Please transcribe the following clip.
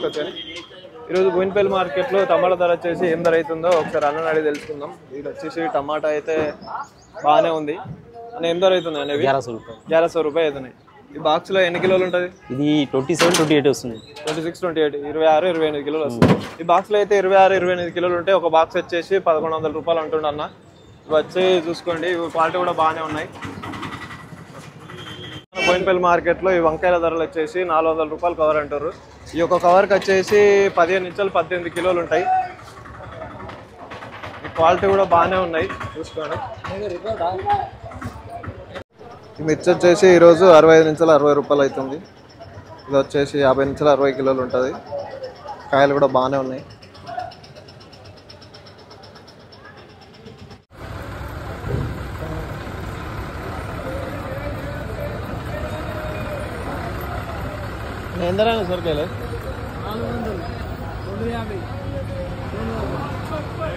తీసుకొచ్చాను ఈరోజు బోయినపల్లి మార్కెట్లో టమాటా ధర వచ్చేసి ఏం ధర అవుతుందో ఒకసారి అన్న అడిగి తెలుసుకుందాం ఇది వచ్చేసి టమాటా అయితే బాగానే ఉంది అని ఏం ధర అవుతుంది అనేవి గ్యారా సో రూపాయలు గ్యారా సో రూపాయలు అవుతున్నాయి ఈ బాక్స్లో ఎన్ని కిలోలు ఉంటుంది ఇది ట్వంటీ సెవెన్ ట్వంటీ ఎయిట్ వస్తుంది ట్వంటీ సిక్స్ ట్వంటీ ఎయిట్ ఇరవై ఆరు ఇరవై ఎనిమిది కిలోలు వస్తుంది ఈ బాక్స్లో అయితే ఇరవై ఆరు ఇరవై ఎనిమిది కిలోలు ఉంటాయి ఒక బాక్స్ వచ్చేసి పదకొండు వందల రూపాయలు అంటుండ అన్న ఇవి వచ్చి చూసుకోండి ఇవి క్వాలిటీ కూడా బాగానే ఉన్నాయి బోయినపల్లి మార్కెట్లో ఈ వంకాయల ధరలు వచ్చేసి నాలుగు వందల రూపాయలు కవర్ అంటారు ఈ యొక్క కవర్కి వచ్చేసి పదిహేను నుంచి పద్దెనిమిది కిలోలు ఉంటాయి ఈ క్వాలిటీ కూడా బాగానే ఉన్నాయి చూసుకోండి ఈ మిర్చి వచ్చేసి ఈరోజు అరవై ఐదు నుంచి అరవై రూపాయలు అవుతుంది ఇది వచ్చేసి యాభై నుంచి అరవై కిలోలు ఉంటుంది కాయలు కూడా బాగానే ఉన్నాయి ఎందరైనా సరికాయలే